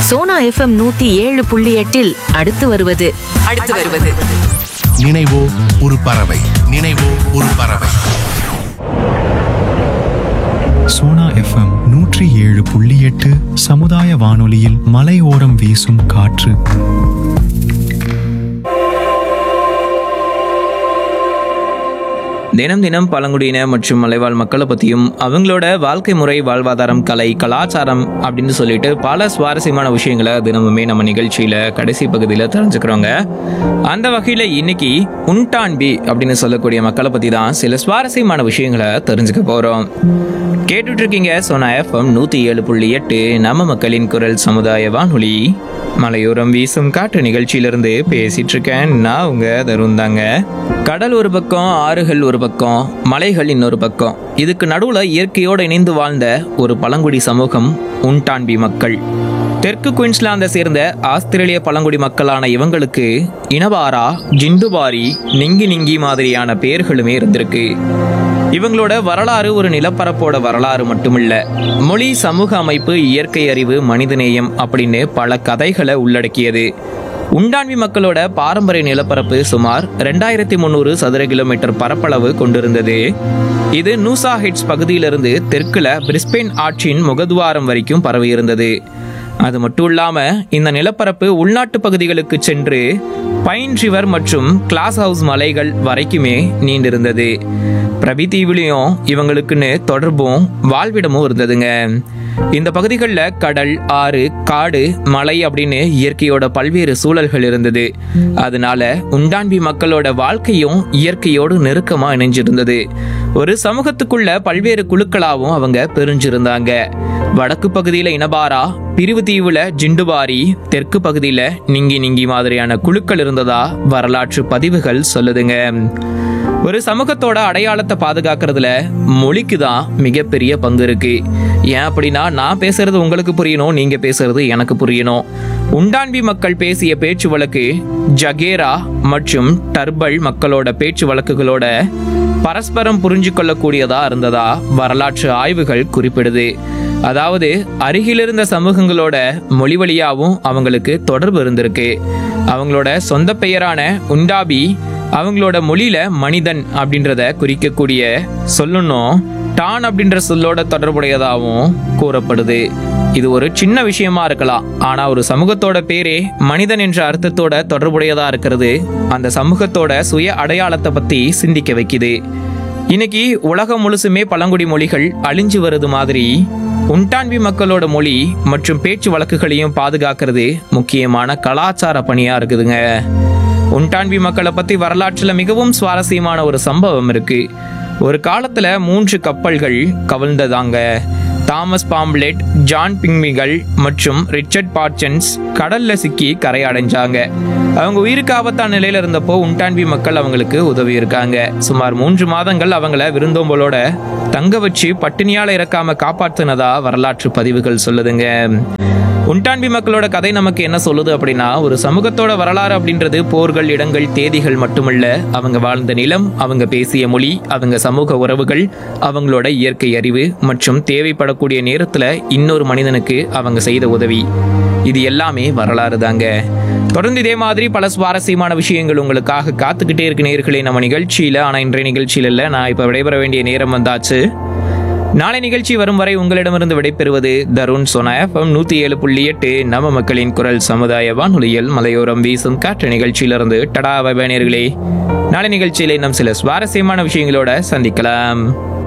Sona FM நூத்தி ஏழு புள்ளி எட்டில் அடுத்து வருவது அடுத்து வருவது நினைவோ ஒரு பறவை நினைவோ ஒரு பறவை சோனா எஃப்எம் நூற்றி ஏழு புள்ளி எட்டு சமுதாய வானொலியில் மலையோரம் வீசும் காற்று தினம் தினம் பழங்குடியின மற்றும் மலைவாழ் மக்களை பற்றியும் அவங்களோட வாழ்க்கை முறை வாழ்வாதாரம் கலை கலாச்சாரம் அப்படின்னு சொல்லிட்டு பல சுவாரஸ்யமான விஷயங்களை தினமுமே நம்ம நிகழ்ச்சியில் கடைசி பகுதியில் தெரிஞ்சுக்கிறோங்க அந்த வகையில் இன்னைக்கு உண்டான்பி அப்படின்னு சொல்லக்கூடிய மக்களை பற்றி தான் சில சுவாரஸ்யமான விஷயங்களை தெரிஞ்சுக்க போகிறோம் கேட்டுட்டு இருக்கீங்க சோனா எஃப்எம் நூற்றி ஏழு புள்ளி எட்டு நம்ம மக்களின் குரல் சமுதாய வானொலி மலையோரம் வீசும் காற்று நிகழ்ச்சியிலிருந்து பேசிட்டு இருக்கேன் நான் உங்க தருண் தாங்க கடல் ஒரு பக்கம் ஆறுகள் ஒரு பக்கம் மலைகள் இன்னொரு பக்கம் இதுக்கு நடுவுல இயற்கையோடு இணைந்து வாழ்ந்த ஒரு பழங்குடி சமூகம் உண்டான்பி மக்கள் தெற்கு குயின்ஸ்லாந்தை சேர்ந்த ஆஸ்திரேலிய பழங்குடி மக்களான இவங்களுக்கு இனவாரா ஜிண்டுபாரி நிங்கி நிங்கி மாதிரியான பெயர்களுமே இருந்திருக்கு இவங்களோட வரலாறு ஒரு நிலப்பரப்போட வரலாறு மட்டுமில்ல மொழி சமூக அமைப்பு இயற்கை அறிவு மனிதநேயம் அப்படின்னு பல கதைகளை உள்ளடக்கியது உண்டான்வி மக்களோட பாரம்பரிய நிலப்பரப்பு சுமார் ரெண்டாயிரத்தி முந்நூறு சதுர கிலோமீட்டர் பரப்பளவு கொண்டிருந்தது இது நூசா ஹெட்ஸ் பகுதியிலிருந்து தெற்குல பிரிஸ்பெயின் ஆற்றின் முகதுவாரம் வரைக்கும் பரவி இருந்தது அது மட்டும் இல்லாம இந்த நிலப்பரப்பு உள்நாட்டு பகுதிகளுக்கு சென்று பைன் ரிவர் மற்றும் கிளாஸ் ஹவுஸ் மலைகள் வரைக்குமே நீண்டிருந்தது பிரபி தீவுலையும் இவங்களுக்குன்னு தொடர்பும் வாழ்விடமும் இருந்ததுங்க இந்த பகுதிகளில் கடல் ஆறு காடு மலை அப்படின்னு இயற்கையோட பல்வேறு சூழல்கள் இருந்தது அதனால உண்டான்பி மக்களோட வாழ்க்கையும் இயற்கையோடு நெருக்கமா இணைஞ்சிருந்தது ஒரு சமூகத்துக்குள்ள பல்வேறு குழுக்களாவும் அவங்க பிரிஞ்சிருந்தாங்க வடக்கு பகுதியில இனபாரா பிரிவு தீவுல ஜிண்டுபாரி தெற்கு பகுதியில நிங்கி நிங்கி மாதிரியான குழுக்கள் இருந்ததா வரலாற்று பதிவுகள் சொல்லுதுங்க ஒரு சமூகத்தோட அடையாளத்தை பாதுகாக்கிறதுல மொழிக்கு தான் மிகப்பெரிய பங்கு இருக்கு ஏன் அப்படின்னா நான் பேசுறது உங்களுக்கு புரியணும் நீங்க பேசுறது எனக்கு புரியணும் உண்டான்பி மக்கள் பேசிய பேச்சு வழக்கு ஜகேரா மற்றும் டர்பல் மக்களோட பேச்சு வழக்குகளோட பரஸ்பரம் புரிஞ்சு கொள்ளக்கூடியதா இருந்ததா வரலாற்று ஆய்வுகள் குறிப்பிடுது அதாவது அருகிலிருந்த சமூகங்களோட மொழி வழியாவும் அவங்களுக்கு தொடர்பு இருந்திருக்கு அவங்களோட சொந்த பெயரான உண்டாபி அவங்களோட மொழியில மனிதன் அப்படின்றத குறிக்கக்கூடிய சொல்லணும் டான் அப்படின்ற சொல்லோட தொடர்புடையதாகவும் கூறப்படுது இது ஒரு சின்ன விஷயமா இருக்கலாம் ஆனா ஒரு சமூகத்தோட பேரே மனிதன் என்ற அர்த்தத்தோட தொடர்புடையதா இருக்கிறது அந்த சமூகத்தோட சுய அடையாளத்தை பத்தி சிந்திக்க வைக்குது இன்னைக்கு உலகம் முழுசுமே பழங்குடி மொழிகள் அழிஞ்சு வருது மாதிரி உண்டான்பி மக்களோட மொழி மற்றும் பேச்சு வழக்குகளையும் பாதுகாக்கிறது முக்கியமான கலாச்சார பணியா இருக்குதுங்க உண்டான்பி மக்களை பத்தி வரலாற்றுல மிகவும் சுவாரஸ்யமான ஒரு சம்பவம் இருக்கு ஒரு காலத்துல மூன்று கப்பல்கள் கவிழ்ந்ததாங்க தாமஸ் பாம்ப்லெட் ஜான் பிங்மிகள் மற்றும் ரிச்சர்ட் பார்ச்சன்ஸ் கடல்ல சிக்கி கரை அடைஞ்சாங்க அவங்க உயிருக்கு ஆபத்தான நிலையில இருந்தப்போ உண்டான்பி மக்கள் அவங்களுக்கு உதவி இருக்காங்க சுமார் மூன்று மாதங்கள் அவங்கள விருந்தோம்பலோட தங்க வச்சு பட்டினியால இறக்காம காப்பாத்துனதா வரலாற்று பதிவுகள் சொல்லுதுங்க உண்டான்பி மக்களோட கதை நமக்கு என்ன சொல்லுது அப்படின்னா ஒரு சமூகத்தோட வரலாறு அப்படின்றது போர்கள் இடங்கள் தேதிகள் மட்டுமல்ல அவங்க வாழ்ந்த நிலம் அவங்க பேசிய மொழி அவங்க சமூக உறவுகள் அவங்களோட இயற்கை அறிவு மற்றும் தேவைப்படக்கூடிய நேரத்துல இன்னொரு மனிதனுக்கு அவங்க செய்த உதவி இது எல்லாமே வரலாறு தாங்க தொடர்ந்து இதே மாதிரி பல சுவாரஸ்யமான விஷயங்கள் உங்களுக்காக காத்துக்கிட்டே இருக்கு நேர்களே நம்ம நிகழ்ச்சியில ஆனா இன்றைய நிகழ்ச்சியில இல்ல நான் இப்ப விடைபெற வேண்டிய நேரம் வந்தாச்சு நாளை நிகழ்ச்சி வரும் வரை உங்களிடமிருந்து விடைபெறுவது தருண் சோனா எஃப்எம் நூத்தி ஏழு புள்ளி எட்டு நம்ம மக்களின் குரல் சமுதாய வானொலியில் மலையோரம் வீசும் காற்று நிகழ்ச்சியிலிருந்து டடா நேர்களே நாளை நிகழ்ச்சியில இன்னும் சில சுவாரஸ்யமான விஷயங்களோட சந்திக்கலாம்